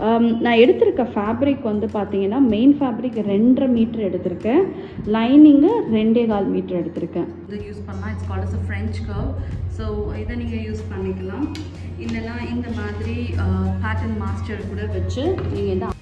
Um, நான் எடுத்திருக்க fabric வந்து பார்த்தீங்கன்னா மெயின் ஃபேப்ரிக் ரெண்டரை மீட்டர் எடுத்திருக்கேன் லைனிங்கு ரெண்டே கால் மீட்டர் எடுத்திருக்கேன் இது யூஸ் பண்ணலாம் it's called as French curve so இதை நீங்கள் யூஸ் பண்ணிக்கலாம் இல்லைன்னா இந்த மாதிரி பேட்டர்ன் மாஸ்டர் கூட வச்சு நீங்கள் இந்த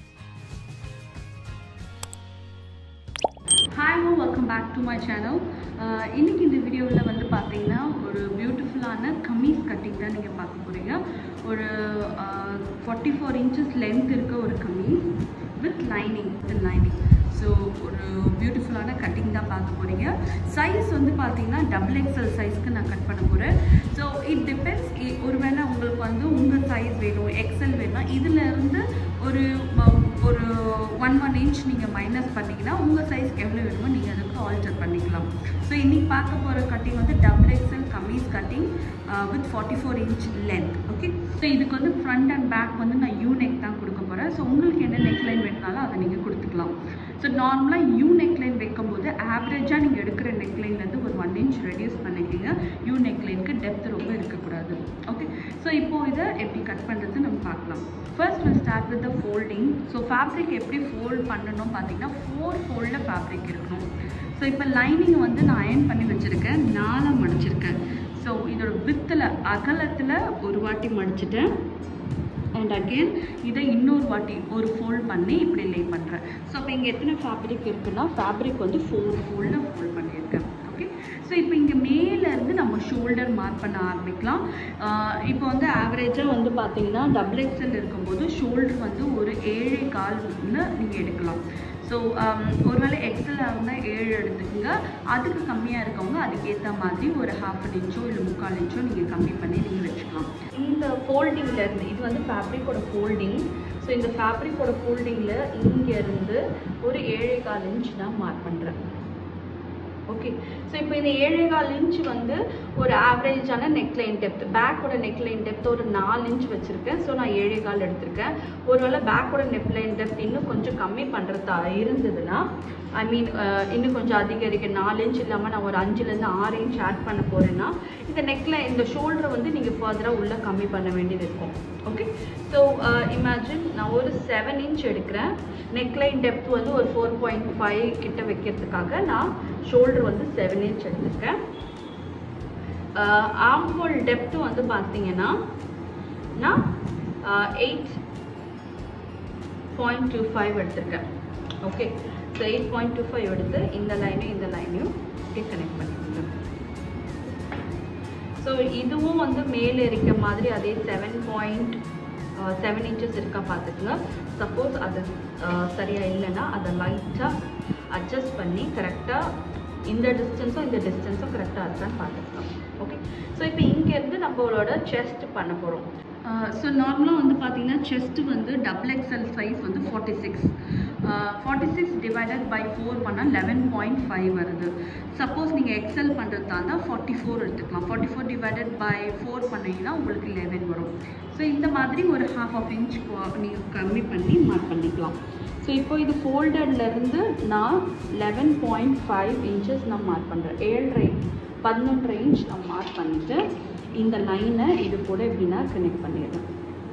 hi welcome back to my channel இன்றைக்கி இந்த வீடியோவில் வந்து பார்த்தீங்கன்னா ஒரு பியூட்டிஃபுல்லான கமீஸ் கட்டிங் தான் நீங்கள் பார்க்க போகிறீங்க ஒரு ஃபார்ட்டி ஃபோர் இன்ச்சஸ் லென்த் இருக்க ஒரு kameez with lining with lining so ஒரு பியூட்டிஃபுல்லான கட்டிங் தான் பார்க்க போகிறீங்க சைஸ் வந்து பார்த்தீங்கன்னா டபுள் எக்ஸல் சைஸ்க்கு நான் கட் பண்ண போகிறேன் ஸோ இட் டிபெண்ட்ஸ் ஒருவேளை உங்களுக்கு வந்து உங்கள் சைஸ் வேணும் எக்ஸல் வேணும்னா இதில் இருந்து ஒரு ம- ஒரு ஒன் ஒன் இன்ச் நீங்கள் மைனஸ் பண்ணிங்கன்னா உங்கள் சைஸ்க்கு எவ்வளோ வேணுமோ நீங்கள் அதுக்கு ஆல்டர் பண்ணிக்கலாம் ஸோ இன்றைக்கி பார்க்க போகிற கட்டிங் வந்து double XL kameez cutting with forty four inch length okay so இதுக்கு வந்து ஃப்ரண்ட் அண்ட் பேக் வந்து நான் யூ நெக் தான் கொடுக்க போகிறேன் ஸோ உங்களுக்கு என்ன நெக் லைன் வேணுனாலும் அதை நீங்கள் கொடுத்துக்கலாம் ஸோ நார்மலாக யூ நெக் லைன் வைக்கும்போது ஆவரேஜாக நீங்கள் எடுக்கிற நெக் லைன்லேருந்து ஒரு ஒன் இன்ச் ரெடியூஸ் பண்ணிக்கிங்க யூ நெக் லைனுக்கு டெப்த் ரொம்ப இருக்கக்கூடாது ஓகே ஸோ இப்போது இதை எப்படி கட் பண்ணுறது நம்ம பார்க்கலாம் first will start with the folding so fabric எப்படி ஃபோல்ட் பண்ணணும் பார்த்தீங்கன்னா ஃபோர் ஃபோல்டில் ஃபேப்ரிக் இருக்கணும் ஸோ இப்போ லைனிங் வந்து நான் அயன் பண்ணி வச்சுருக்கேன் நாலாக மடிச்சிருக்கேன் ஸோ இதோட வித்தில் அகலத்தில் ஒரு வாட்டி மடிச்சிட்டேன் அண்ட் அகெயின் இதை இன்னொரு வாட்டி ஒரு ஃபோல்ட் பண்ணி இப்படி லே பண்ணுறேன் ஸோ இப்போ இங்கே எத்தனை ஃபேப்ரிக் இருக்குன்னா ஃபேப்ரிக் வந்து ஃபோர் ஃபோல்டில் ஃபோல்ட் பண்ணியிருக்கேன் ஓகே ஸோ இப்போ இங்கே மேலேருந்து நம்ம ஷோல்டர் மார்க் பண்ண ஆரம்பிக்கலாம் ஆஹ் இப்போ வந்து ஆவரேஜாக வந்து பார்த்தீங்கன்னா டபுள் எக்ஸல் இருக்கும்போது ஷோல்டர் வந்து ஒரு ஏழு கால்னு நீங்கள் எடுக்கலாம் ஸோ ஒருவேளை எக்ஸல் இருந்தால் ஏழு எடுத்துக்கோங்க அதுக்கு கம்மியாக இருக்கவங்க அதுக்கேற்ற மாதிரி ஒரு ஹாஃப் அன் இன்ச்சோ இல்லை முக்கால் இன்ச்சோ நீங்கள் கம்மி பண்ணி நீங்கள் வச்சுக்கலாம் இந்த ஃபோல்டிங்கில் இருந்து இது வந்து ஃபேப்ரிக்கோட ஃபோல்டிங் ஸோ இந்த ஃபேப்ரிக்கோட ஃபோல்டிங்கில் இங்கேருந்து ஒரு ஏழே கால் இன்ச் நான் மார்க் பண்ணுறேன் ஓகே ஸோ இப்போ இந்த ஏழே கால் இன்ச் வந்து ஒரு ஆவரேஜான நெக்லைன் டெப்த் பேக்கோட நெக்லைன் டெப்த் ஒரு நாலு இன்ச் வச்சுருக்கேன் ஸோ நான் ஏழே கால் எடுத்திருக்கேன் ஒருவேளை பேக்கோட நெக்லைன் டெப்த் இன்னும் கொஞ்சம் கம்மி பண்ணுறதா இருந்ததுன்னா ஐ மீன் இன்னும் கொஞ்சம் அதிகரிக்க நாலு இன்ச் இல்லாமல் நான் ஒரு அஞ்சுலேருந்து ஆறு இன்ச் ஆட் பண்ண போகிறேன்னா இந்த நெக்கில் இந்த ஷோல்டரை வந்து நீங்கள் ஃபர்தராக உள்ளே கம்மி பண்ண வேண்டியது இருக்கும் ஓகே ஸோ இமேஜின் நான் ஒரு செவன் இன்ச் எடுக்கிறேன் நெக்லைன் டெப்த் வந்து ஒரு ஃபோர் பாயிண்ட் ஃபைவ் கிட்ட வைக்கிறதுக்காக நான் ஷோல்டர் வந்து செவன் இன்ச் எடுத்திருக்கேன் ஆம்ஹோல் டெப்த்து வந்து பார்த்தீங்கன்னா நான் எயிட் பாயிண்ட் டூ ஃபைவ் எடுத்திருக்கேன் okay so eight point two five எடுத்து இந்த லைனையும் இந்த லைனையும் இப்படி கனெக்ட் பண்ணிக்கிறேன் ஸோ இதுவும் வந்து மேலே இருக்க மாதிரி அதே செவன் பாயிண்ட் செவன் இன்ச்சஸ் இருக்கா பார்த்துக்குங்க சப்போஸ் அது அஹ், சரியா இல்லைன்னா அதை லைட்டாக அட்ஜஸ்ட் பண்ணி கரெக்டாக இந்த டிஸ்டன்ஸும் இந்த டிஸ்டன்ஸும் கரெக்டாக இருக்கான்னு பார்த்துக்கலாம் ஓகே ஸோ இப்போ இங்கேருந்து நம்மளோட செஸ்ட் பண்ண போகிறோம் ஸோ நார்மலாக வந்து பார்த்தீங்கன்னா செஸ்ட் வந்து டபுள் எக்ஸ்எல் சைஸ் வந்து forty six forty six divided by four பண்ணால் லெவன் பாயிண்ட் ஃபைவ் வருது சப்போஸ் நீங்கள் எக்ஸல் பண்ணுறதா இருந்தால் ஃபார்ட்டி ஃபோர் எடுத்துக்கலாம் forty four divided by four பண்ணீங்கன்னா உங்களுக்கு லெவன் வரும் ஸோ இந்த மாதிரி ஒரு ஹாஃப் ஆஃப் இன்ச் நீங்கள் கம்மி பண்ணி மார்க் பண்ணிக்கலாம் ஸோ இப்போ இது ஃபோல்டர்லேருந்து நான் லெவன் பாயிண்ட் ஃபைவ் இன்ச்சஸ் நான் மார்க் பண்ணுறேன் ஏழரை பதினொன்றரை இன்ச் நான் மார்க் பண்ணிவிட்டு இந்த லைனை இது கூட எப்படின்னா கனெக்ட் பண்ணிடுறேன்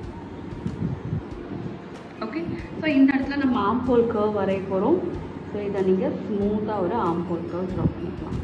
ஓகே ஸோ இந்த இடத்துல நம்ம ஆம்போல் கர்வ் வரைய போகிறோம் ஸோ இதை நீங்கள் ஸ்மூத்தாக ஒரு ஆம்போல் கர்வ் ட்ரா பண்ணிக்கலாம்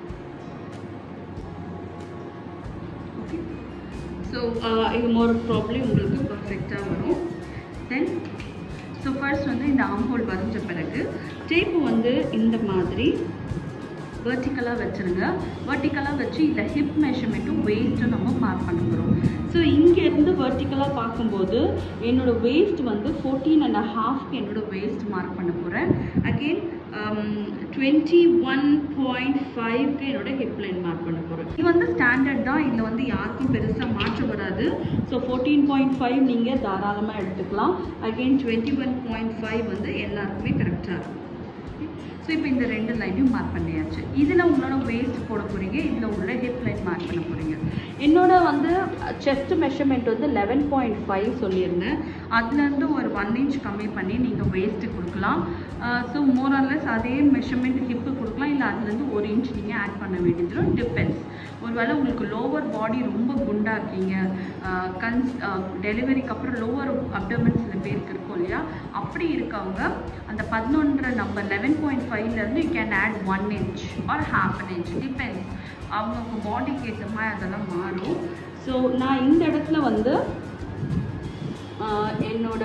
ஓகே ஸோ இது மோர் ப்ராப்ளம் உங்களுக்கு பர்ஃபெக்டாக வரும் தென் ஸோ ஃபர்ஸ்ட் வந்து இந்த ஆம்போல் வரைஞ்ச பிறகு டேப்பு வந்து இந்த மாதிரி வெர்டிக்கலாக வச்சுருங்க வெர்டிக்கலாக வச்சு இந்த ஹிப் மெஷர்மெண்ட்டும் வெயிஸ்ட்டும் நம்ம மார்க் பண்ண போகிறோம் ஸோ இங்கேருந்து வெர்டிக்கலாக பார்க்கும்போது என்னோட வேஸ்ட் வந்து ஃபோர்டீன் அண்ட் ஹாஃப்க்கு என்னோட வேஸ்ட் மார்க் பண்ண போகிறேன் அகெயின் டுவெண்ட்டி ஒன் பாயிண்ட் ஃபைவ்க்கு என்னோட ஹிப் லைன் மார்க் பண்ண போகிறேன் இது வந்து ஸ்டாண்டர்ட் தான் இதில் வந்து யாருக்கும் பெருசாக மாற்றம் வராது ஸோ ஃபோர்டீன் பாயிண்ட் ஃபைவ் நீங்கள் தாராளமாக எடுத்துக்கலாம் again twenty one point five வந்து எல்லாருக்குமே கரெக்டாக இருக்கும் ஸோ இப்போ இந்த ரெண்டு லைனையும் மார்க் பண்ணியாச்சு இதில் உங்களோட வேஸ்ட் போட போகிறீங்க இதில் உள்ள ஹிப் லைன் மார்க் பண்ண போகிறீங்க என்னோட வந்து செஸ்ட் மெஷர்மெண்ட் வந்து லெவன் பாயிண்ட் ஃபைவ் சொல்லியிருந்தேன் அதுலேருந்து ஒரு ஒன் இன்ச் கம்மி பண்ணி நீங்கள் வேஸ்ட்டு கொடுக்கலாம் ஸோ மோரல்லஸ் அதே மெஷர்மெண்ட் ஹிப்பு கொடுக்கலாம் இல்லை அதுலேருந்து ஒரு இன்ச் நீங்கள் ஆட் பண்ண வேண்டியது டிபெண்ட்ஸ் ஒருவேளை உங்களுக்கு லோவர் பாடி ரொம்ப குண்டா இருக்கீங்க கன்ஸ் டெலிவரிக்கு அப்புறம் லோவர் அப்டமன்ஸில் பேருக்கு இருக்கும் இல்லையா அப்படி இருக்கவங்க அந்த பதினொன்றரை நம்பர் லெவன் பாயிண்ட் ஃபைவ்லேருந்து you can add one inch or half an inch depends அவங்கவுங்க பாடிக்கு ஏற்ற மாதிரி அதெல்லாம் மாறும் ஸோ நான் இந்த இடத்துல வந்து ஆஹ், என்னோட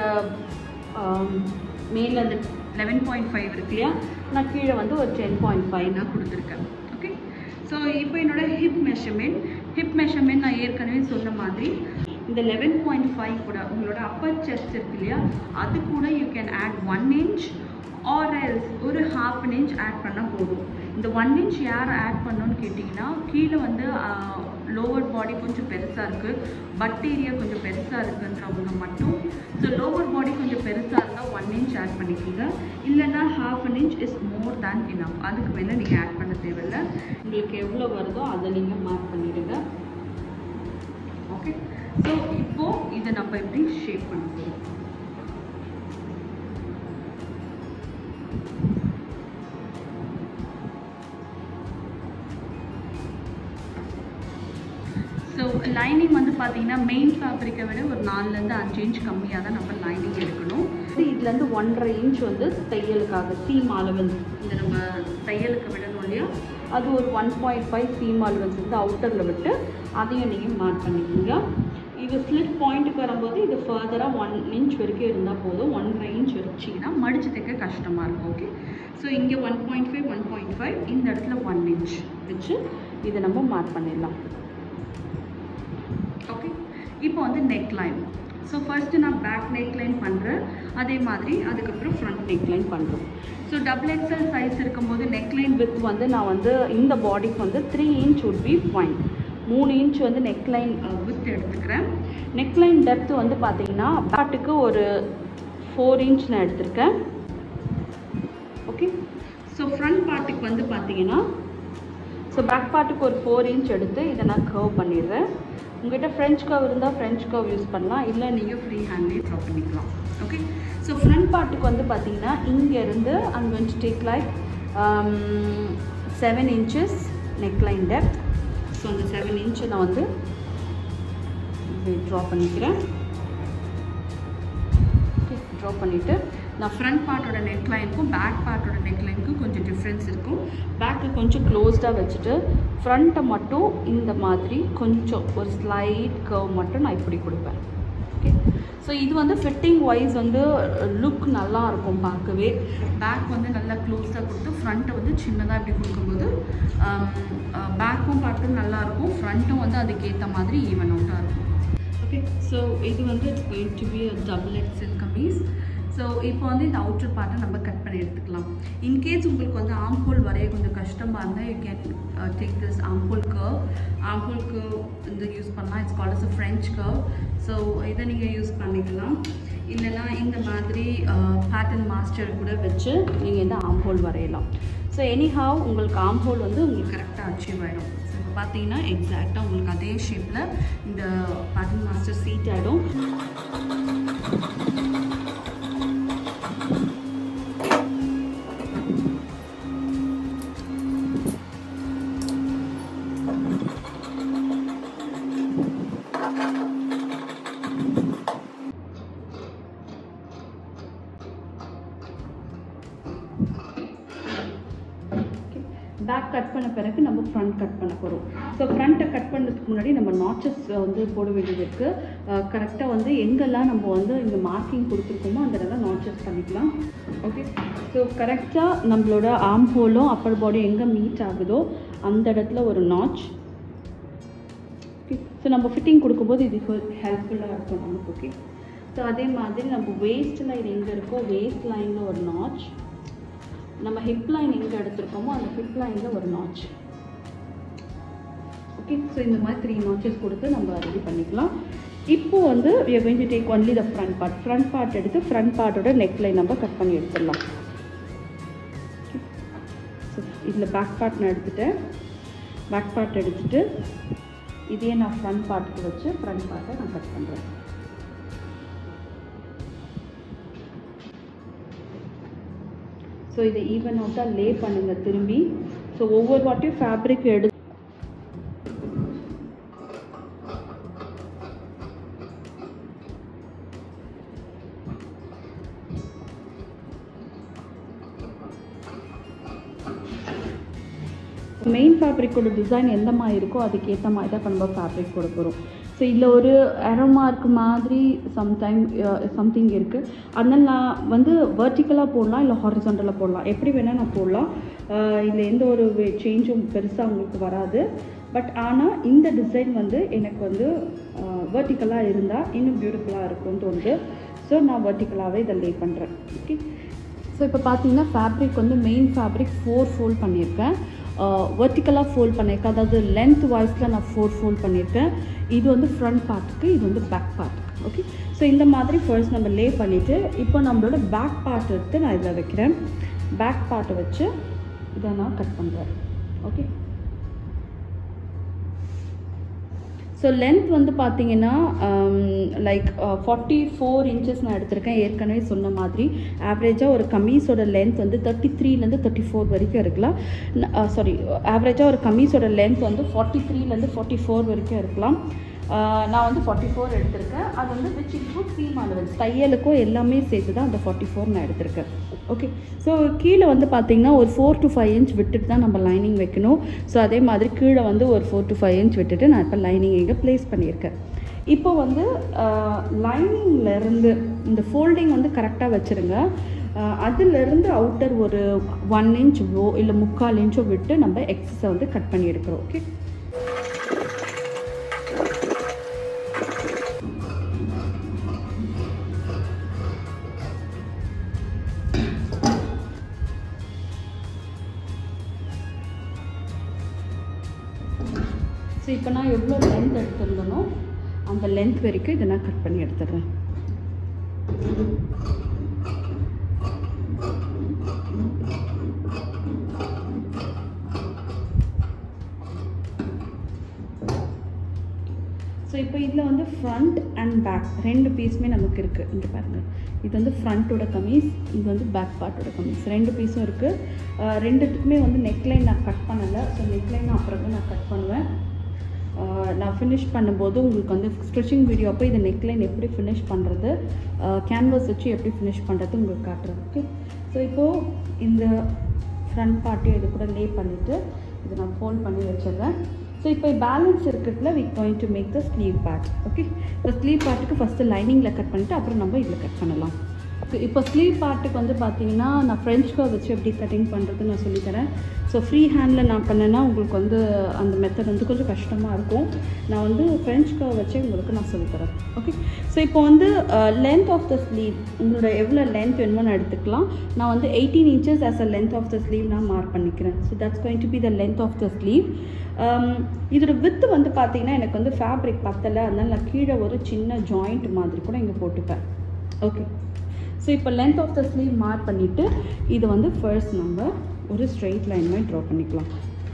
மேலே அந்த லெவன் பாயிண்ட் ஃபைவ் இருக்கு இல்லையா நான் கீழே வந்து ஒரு டென் பாயிண்ட் ஃபைவ் நான் கொடுத்துருக்கேன் ஓகே ஸோ இப்போ என்னோட ஹிப் மெஷர்மெண்ட் ஹிப் மெஷர்மெண்ட் நான் ஏற்கனவே சொன்ன மாதிரி இந்த லெவன் பாயிண்ட் ஃபைவ் கூட உங்களோட அப்பர் செஸ்ட் இருக்கு இல்லையா அது கூட you can add one inch or else ஒரு ஹாஃப் அன் இன்ச் ஆட் பண்ணால் போதும் இந்த ஒன் இன்ச் யார் ஆட் பண்ணோன்னு கேட்டிங்கன்னா கீழே வந்து லோவர் பாடி கொஞ்சம் பெருசாக இருக்குது பட் ஏரியா கொஞ்சம் பெருசாக இருக்குன்றவங்க மட்டும் ஸோ லோவர் பாடி கொஞ்சம் பெருசாக இருந்தால் ஒன் இன்ச் ஆட் பண்ணிக்கோங்க இல்லைன்னா half an inch is more than enough அதுக்கு மேலே நீங்கள் ஆட் பண்ண தேவையில்ல உங்களுக்கு எவ்வளோ வருதோ அதை நீங்கள் மார்க் பண்ணிடுங்க ஓகே ஸோ இப்போது இதை நம்ம எப்படி ஷேப் பண்ண போகிறோம் ஸோ லைனிங் வந்து பார்த்தீங்கன்னா மெயின் ஃபேப்ரிக்கை விட ஒரு நாலுலேருந்து அஞ்சு இன்ச் கம்மியாக தான் நம்ம லைனிங் எடுக்கணும் இதுலேருந்து ஒன்றரை இன்ச் வந்து தையலுக்காக சீம் அலவன்ஸ் இந்த நம்ம தையலுக்கு விடணும் இல்லையா அது ஒரு one point five seam allowance வந்து அவுட்டரில் விட்டு அதையும் நீங்கள் மார்க் பண்ணிக்கோங்க இது ஸ்லிட் பாயிண்ட்டுக்கு வரும்போது இது ஃபர்தராக ஒன் இன்ச் வரைக்கும் இருந்தால் போதும் ஒன்றரை இன்ச் வச்சிங்கன்னா மடிச்சு தைக்க கஷ்டமாக இருக்கும் ஓகே ஸோ இங்கே one point five one point five இந்த இடத்துல ஒன் இன்ச் வச்சு இதை நம்ம மார்க் பண்ணிடலாம் ஓகே இப்போ வந்து நெக் லைன் ஸோ ஃபர்ஸ்ட்டு நான் பேக் நெக் லைன் பண்ணுறேன் அதே மாதிரி அதுக்கப்புறம் ஃப்ரண்ட் நெக் லைன் பண்ணுறோம் ஸோ டபுள் எக்ஸல் சைஸ் இருக்கும்போது நெக் லைன் வித் வந்து நான் வந்து இந்த பாடிக்கு வந்து three inch would be fine மூணு இன்ச் வந்து நெக் லைன் வித் எடுத்துக்கிறேன் நெக் லைன் டெப்த் வந்து பார்த்தீங்கன்னா பேட்டுக்கு ஒரு ஃபோர் இன்ச் நான் எடுத்திருக்கேன் ஓகே ஸோ ஃப்ரண்ட் பார்ட்டுக்கு வந்து பார்த்தீங்கன்னா ஸோ பேக் பார்ட்டுக்கு ஒரு ஃபோர் இன்ச் எடுத்து இதை நான் கர்வ் பண்ணிடுறேன் உங்கள்கிட்ட ஃப்ரெஞ்ச் கர்வ் இருந்தால் ஃப்ரெஞ்ச் கர்வ் யூஸ் பண்ணலாம் இல்லை நீங்கள் ஃப்ரீ ஹேண்ட்லேயே ட்ரா பண்ணிக்கலாம் ஓகே ஸோ ஃப்ரண்ட் பார்ட்டுக்கு வந்து பார்த்தீங்கன்னா இங்கேருந்து and going to take like seven inches neckline depth so அந்த செவன் இன்ச்சை நான் வந்து ட்ரா பண்ணிக்கிறேன் ட்ரா பண்ணிவிட்டு நான் ஃப்ரண்ட் பார்ட்டோட நெக் லைனுக்கும் பேக் பார்ட்டோட நெக் லைனுக்கும் கொஞ்சம் டிஃப்ரென்ஸ் இருக்கும் பேக்கு கொஞ்சம் க்ளோஸ்டாக வச்சுட்டு ஃப்ரண்ட்டை மட்டும் இந்த மாதிரி கொஞ்சம் ஒரு ஸ்லைட் கர்வ் மட்டும் நான் இப்படி கொடுப்பேன் ஓகே ஸோ இது வந்து ஃபிட்டிங் வைஸ் வந்து லுக் நல்லா இருக்கும் பார்க்கவே பேக் வந்து நல்லா க்ளோஸாக கொடுத்து ஃப்ரண்ட்டை வந்து சின்னதாக இப்படி கொடுக்கும்போது பேக்கும் பார்ட்டும் நல்லாயிருக்கும் ஃப்ரண்ட்டும் வந்து அதுக்கேற்ற மாதிரி ஈவன் அவுட்டாக இருக்கும் ஓகே ஸோ இது வந்து it's going to be a double XL kameez so இப்போ வந்து இந்த அவுட்டர் பார்ட்டை நம்ம கட் பண்ணி எடுத்துக்கலாம் இன்கேஸ் உங்களுக்கு வந்து ஆம்போல் வரைய கொஞ்சம் கஷ்டமாக இருந்தால் யூ கேன் டேக் திஸ் ஆம்போல் கர்வ் ஆம்போல் கர்வ் இந்த யூஸ் பண்ணலாம் it's called as a French curve so இதை நீங்கள் யூஸ் பண்ணிக்கலாம் இல்லைன்னா இந்த மாதிரி பேட்டர்ன் மாஸ்டர் கூட வச்சு நீங்கள் இந்த ஆம்போல் வரையலாம் ஸோ எனிஹாவ் உங்களுக்கு ஆம்போல் வந்து உங்களுக்கு கரெக்டாக அச்சீவ் ஆகிடும் ஸோ இப்போ பார்த்தீங்கன்னா எக்ஸாக்டாக உங்களுக்கு அதே ஷேப்பில் இந்த பேட்டர்ன் மாஸ்டர் சீட் ஆகிடும் பேக் கட் பண்ண பிறகு நம்ம ஃப்ரண்ட் கட் பண்ண போகிறோம் ஸோ ஃப்ரண்ட்டை கட் பண்ணுறதுக்கு முன்னாடி நம்ம நாச்சஸ் வந்து போட வேண்டியது இருக்குது கரெக்டாக வந்து எங்கெல்லாம் நம்ம வந்து இங்கே மார்க்கிங் கொடுத்துருக்கோமோ அந்த இடத்துல நாச்சஸ் பண்ணிக்கலாம் ஓகே ஸோ கரெக்டாக நம்மளோட ஆம் ஹோலும் அப்பர் பாடி எங்கே மீட் ஆகுதோ அந்த இடத்துல ஒரு நாச் ஓகே ஸோ நம்ம ஃபிட்டிங் கொடுக்கும்போது இது ஹெல்ப்ஃபுல்லாக இருக்கும் நமக்கு ஓகே ஸோ அதே மாதிரி நம்ம வேஸ்ட் லைன் எங்கே இருக்கோ வேஸ்ட் லைனில் ஒரு நாச் நம்ம ஹிப் லைன் எங்கே எடுத்திருக்கோமோ அந்த ஹிப் லைனில் ஒரு நாச் ஓகே ஸோ இந்த மாதிரி த்ரீ நாச்சஸ் கொடுத்து நம்ம ரெடி பண்ணிக்கலாம் இப்போ வந்து we are going to take only the front part front part எடுத்து front பார்ட்டோட நெக் லைன் நம்ம கட் பண்ணி எடுத்துடலாம் ஸோ இதில் பேக் பார்ட் நான் எடுத்துட்டேன் பேக் பார்ட் எடுத்துட்டு இதையே நான் ஃப்ரண்ட் பார்ட்டுக்கு வச்சு ஃப்ரண்ட் பார்ட்டை நான் கட் பண்ணுறேன் ஸோ இதை ஈவன் அவுட்டாக லே பண்ணுங்கள் திரும்பி ஸோ ஒவ்வொரு வாட்டியும் ஃபேப்ரிக் எடு மெயின் ஃபேப்ரிக்கோட டிசைன் எந்த மாதிரி இருக்கோ அதுக்கேற்ற மாதிரி தான் இப்போ நம்ம ஃபேப்ரிக் கொடுக்க போகிறோம் ஸோ இதில் ஒரு எரோ மார்க் மாதிரி சம்டைம் சம்திங் இருக்குது அதனால நான் வந்து வெர்டிக்கலாக போடலாம் இல்லை ஹாரிசாண்டலாக போடலாம் எப்படி வேணால் நான் போடலாம் இதில் எந்த ஒரு சேஞ்சும் பெருசாக உங்களுக்கு வராது பட் ஆனால் இந்த டிசைன் வந்து எனக்கு வந்து வெர்டிக்கலாக இருந்தால் இன்னும் பியூட்டிஃபுல்லாக இருக்கும்னு தோணுது ஸோ நான் வெர்டிக்கலாகவே இதை லே பண்ணுறேன் ஓகே ஸோ இப்போ பார்த்தீங்கன்னா ஃபேப்ரிக் வந்து மெயின் ஃபேப்ரிக் ஃபோர் ஃபோல்ட் பண்ணியிருக்கேன் வெர்டிக்கலாக ஃபோல்ட் பண்ணியிருக்கேன் அதாவது லென்த் வாய்ஸில் நான் ஃபோர் ஃபோல்ட் பண்ணியிருக்கேன் இது வந்து ஃப்ரண்ட் பார்ட்டுக்கு இது வந்து பேக் பார்ட்டுக்கு ஓகே ஸோ இந்த மாதிரி ஃபர்ஸ்ட் நம்ம லே பண்ணிவிட்டு இப்போ நம்மளோட பேக் பார்ட் எடுத்து நான் இதில் வைக்கிறேன் பேக் பார்ட்டை வச்சு இதை நான் கட் பண்ணுறேன் ஓகே ஸோ லென்த் வந்து பார்த்தீங்கன்னா லைக் ஃபார்ட்டி ஃபோர் இன்ச்சஸ் நான் எடுத்திருக்கேன் ஏற்கனவே சொன்ன மாதிரி ஆவரேஜாக ஒரு கமீஸோட லென்த் வந்து தேர்ட்டி த்ரீலேருந்து தேர்ட்டி ஃபோர் வரைக்கும் இருக்கலாம் சாரி ஆவரேஜாக ஒரு கமீஸோட லென்த் வந்து ஃபார்ட்டி த்ரீலேருந்து ஃபார்ட்டி ஃபோர் வரைக்கும் இருக்கலாம் ஆஹ் நான் வந்து ஃபார்ட்டி ஃபோர் எடுத்திருக்கேன் அது வந்து விச் இன்க்ளூட் சீம் அலவன்ஸ் தையலுக்கும் எல்லாமே சேர்த்து தான் அந்த ஃபார்ட்டி ஃபோர் நான் எடுத்திருக்கேன் ஓகே ஸோ கீழே வந்து பார்த்தீங்கன்னா ஒரு ஃபோர் டு ஃபைவ் இன்ச் விட்டுட்டு தான் நம்ம லைனிங் வைக்கணும் ஸோ அதே மாதிரி கீழே வந்து ஒரு ஃபோர் டு ஃபைவ் இன்ச் விட்டுட்டு நான் இப்போ லைனிங் இங்கே ப்ளேஸ் பண்ணியிருக்கேன் இப்போ வந்து லைனிங்லேருந்து இந்த ஃபோல்டிங் வந்து கரெக்டாக வச்சுருங்க அதுலேருந்து அவுட்டர் ஒரு ஒன் இன்ச்சோ இல்லை முக்கால் இன்ச்சோ விட்டு நம்ம எக்ஸஸை வந்து கட் பண்ணி எடுக்கிறோம் ஓகே ஸோ இப்போ நான் எவ்வளோ லென்த் எடுத்திருந்தனோ அந்த லென்த் வரைக்கும் இதை நான் கட் பண்ணி எடுத்துடுறேன் ஸோ இப்போ இதில் வந்து ஃப்ரண்ட் அண்ட் பேக் ரெண்டு பீஸுமே நமக்கு இருக்குது இங்கே பாருங்கள் இது வந்து ஃப்ரண்ட்டோட கமீஸ் இது வந்து பேக் பார்ட்டோட கமீஸ் ரெண்டு பீஸும் இருக்குது ரெண்டுத்துக்குமே வந்து நெக்லைன் நான் கட் பண்ணலை ஸோ நெக்லைன் அப்புறமே நான் கட் பண்ணுவேன் ஆஹ் நான் ஃபினிஷ் பண்ணும்போது உங்களுக்கு வந்து ஸ்டிச்சிங் வீடியோ அப்போ இந்த நெக்லைன் எப்படி ஃபினிஷ் பண்ணுறது கேன்வாஸ் வச்சு எப்படி ஃபினிஷ் பண்ணுறது உங்களுக்கு காட்டுறேன் ஓகே ஸோ இப்போது இந்த ஃப்ரண்ட் பார்ட்டையும் இது கூட லே பண்ணிவிட்டு இதை நான் ஃபோல்ட் பண்ணி வச்சிடுறேன் ஸோ இப்போ பேலன்ஸ் இருக்கிறதுல we going to make the sleeve part okay இப்போ ஸ்லீவ் பார்ட்டுக்கு ஃபஸ்ட்டு லைனிங்கில் கட் பண்ணிவிட்டு அப்புறம் நம்ம இதில் கட் பண்ணலாம் இப்போ ஸ்லீவ் பார்ட்டுக்கு வந்து பார்த்தீங்கன்னா நான் ஃப்ரெஞ்ச் கர்வ் வச்சு எப்படி கட்டிங் பண்ணுறது நான் சொல்லித்தரேன் ஸோ ஃப்ரீ ஹேண்டில் நான் பண்ணேன்னா உங்களுக்கு வந்து அந்த மெத்தட் வந்து கொஞ்சம் கஷ்டமாக இருக்கும் நான் வந்து ஃப்ரெஞ்ச் கர்வ் வச்சு உங்களுக்கு நான் சொல்லித்தரேன் ஓகே ஸோ இப்போ வந்து லென்த் ஆஃப் த ஸ்லீவ் உங்களோட எவ்வளோ லென்த் வேணுமோ நான் எடுத்துக்கலாம் நான் வந்து eighteen inches as a length of the sleeve நான் மார்க் பண்ணிக்கிறேன் so that's going to be the length of the sleeve இதோட வித்து வந்து பார்த்தீங்கன்னா எனக்கு வந்து ஃபேப்ரிக் பத்தலை அதனால நான் கீழே ஒரு சின்ன ஜாயிண்ட் மாதிரி கூட இங்கே போட்டுப்பேன் ஓகே ஸோ இப்போ length of the sleeve mark பண்ணிவிட்டு இது வந்து ஃபர்ஸ்ட் நம்ம ஒரு ஸ்ட்ரெயிட் லைன் மாதிரி ட்ரா பண்ணிக்கலாம்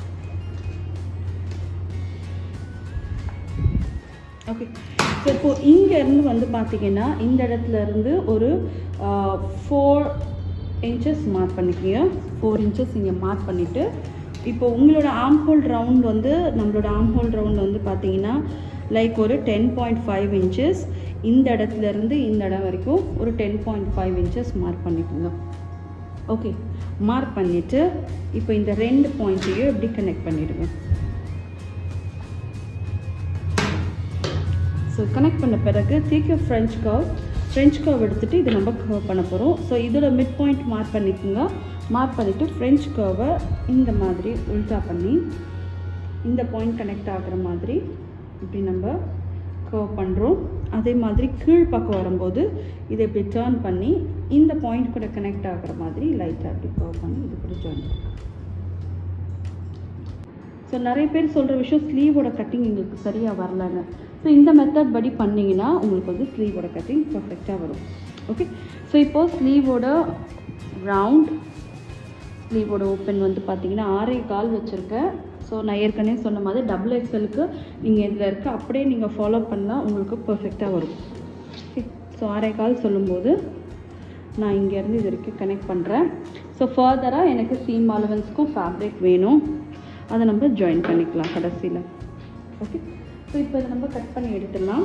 ஓகே ஸோ இப்போ இங்கேருந்து வந்து பார்த்தீங்கன்னா இந்த இடத்துல இருந்து ஒரு ஃபோர் இன்ச்சஸ் மார்க் பண்ணிக்கோங்க ஃபோர் இன்ச்சஸ் இங்கே மார்க் பண்ணிவிட்டு இப்போ உங்களோட ஆம் ஹோல் ரவுண்ட் வந்து நம்மளோட ஆம் ஹோல் ரவுண்ட் வந்து பார்த்தீங்கன்னா லைக் ஒரு டென் பாயிண்ட் ஃபைவ் இன்ச்சஸ் இந்த இடத்துல இருந்து இந்த இடம் வரைக்கும் ஒரு ten point five inches mark பண்ணிக்கோங்க ஓகே மார்க் பண்ணிவிட்டு இப்போ இந்த ரெண்டு பாயிண்ட்டையும் எப்படி கனெக்ட் பண்ணிவிடுங்க ஸோ கனெக்ட் பண்ண பிறகு take you French curve French curve எடுத்துகிட்டு இதை நம்ம கர்வ் பண்ண போகிறோம் ஸோ இதோட மிட் பாயிண்ட் மார்க் பண்ணிக்கோங்க மார்க் பண்ணிவிட்டு ஃப்ரெஞ்ச் கர்வை இந்த மாதிரி உல்டா பண்ணி இந்த பாயிண்ட் கனெக்ட் ஆகிற மாதிரி இப்படி நம்ம கர்வ் பண்ணுறோம் அதே மாதிரி கீழ் பக்கம் வரும்போது இதை இப்படி டேர்ன் பண்ணி இந்த பாயிண்ட் கூட கனெக்ட் ஆகிற மாதிரி லைட்டாக அப்படி கர்வ் பண்ணி இது கூட ஜாயின் ஸோ நிறைய பேர் சொல்கிற விஷயம் ஸ்லீவோட கட்டிங் எங்களுக்கு சரியாக வரலன்னு ஸோ இந்த மெத்தட் படி பண்ணிங்கன்னா உங்களுக்கு வந்து ஸ்லீவோட கட்டிங் பர்ஃபெக்டாக வரும் ஓகே ஸோ இப்போது ஸ்லீவோட ரவுண்ட் ஸ்லீவோட ஓப்பன் வந்து பார்த்தீங்கன்னா ஆறே கால் வச்சுருக்கேன் ஸோ நான் ஏற்கனவே சொன்ன மாதிரி டபுள் எக்ஸலுக்கு நீங்கள் இதில் இருக்க அப்படியே நீங்கள் ஃபாலோ பண்ணால் உங்களுக்கு பர்ஃபெக்டாக வரும் ஓகே ஸோ ஆறே கால் சொல்லும்போது நான் இங்கேருந்து இது வரைக்கும் கனெக்ட் பண்ணுறேன் ஸோ ஃபர்தராக எனக்கு சீம் அலவன்ஸ்க்கும் ஃபேப்ரிக் வேணும் அதை நம்ம ஜாயின் பண்ணிக்கலாம் கடைசியில் ஓகே ஸோ இப்போ இதை நம்ம கட் பண்ணி எடுத்துடலாம்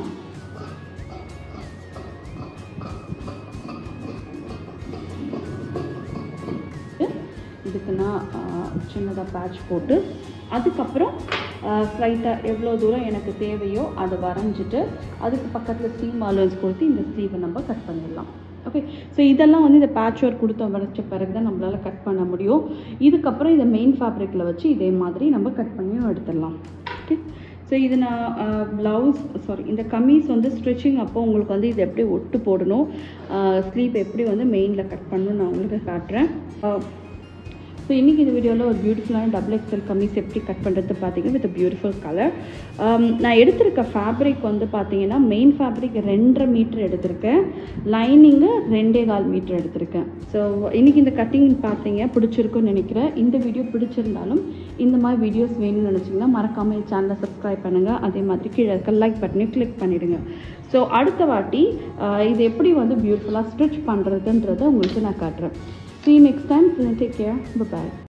இதுக்கு நான் சின்னதாக பேட்ச் போட்டு அதுக்கப்புறம் ஸ்லைட்டாக எவ்வளோ தூரம் எனக்கு தேவையோ அதை வரைஞ்சிட்டு அதுக்கு பக்கத்தில் ஸ்லீவ் அலோன்ஸ் கொடுத்து இந்த ஸ்லீவை நம்ம கட் பண்ணிடலாம் ஓகே ஸோ இதெல்லாம் வந்து இந்த பேட்ச் ஒர்க் கொடுத்து வரைச்ச பிறகு தான் நம்மளால் கட் பண்ண முடியும் இதுக்கப்புறம் இதை மெயின் ஃபேப்ரிக்கில் வச்சு இதே மாதிரி நம்ம கட் பண்ணியும் எடுத்துடலாம் ஓகே ஸோ இது நான் ப்ளவுஸ் சாரி இந்த கமீஸ் வந்து ஸ்டிச்சிங் அப்போ உங்களுக்கு வந்து இது எப்படி ஒட்டு போடணும் ஸ்லீப் எப்படி வந்து மெயினில் கட் பண்ணணும் நான் உங்களுக்கு காட்டுறேன் ஸோ இன்றைக்கி இந்த வீடியோவில் ஒரு பியூட்டிஃபுல்லான டபுள் எக்ஸல் கமீஸ் எப்படி கட் பண்ணுறது பார்த்தீங்கன்னா வித் பியூட்டிஃபுல் கலர் நான் எடுத்திருக்க ஃபேப்ரிக் வந்து பார்த்தீங்கன்னா மெயின் ஃபேப்ரிக் ரெண்டரை மீட்டர் எடுத்திருக்கேன் லைனிங்கு ரெண்டே கால் மீட்டர் எடுத்திருக்கேன் ஸோ இன்றைக்கி இந்த கட்டிங் பார்த்தீங்க பிடிச்சிருக்குன்னு நினைக்கிறேன் இந்த வீடியோ பிடிச்சிருந்தாலும் இந்த மாதிரி வீடியோஸ் வேணும்னு நினச்சிங்கன்னா மறக்காமல் என் சேனலை சப்ஸ்கிரைப் பண்ணுங்கள் அதே மாதிரி கீழே இருக்க லைக் பட்டனையும் கிளிக் பண்ணிவிடுங்க ஸோ அடுத்த வாட்டி இது எப்படி வந்து பியூட்டிஃபுல்லாக ஸ்டிச் பண்ணுறதுன்றதை உங்களுக்கு நான் காட்டுறேன் See you next time. Take care. Bye bye.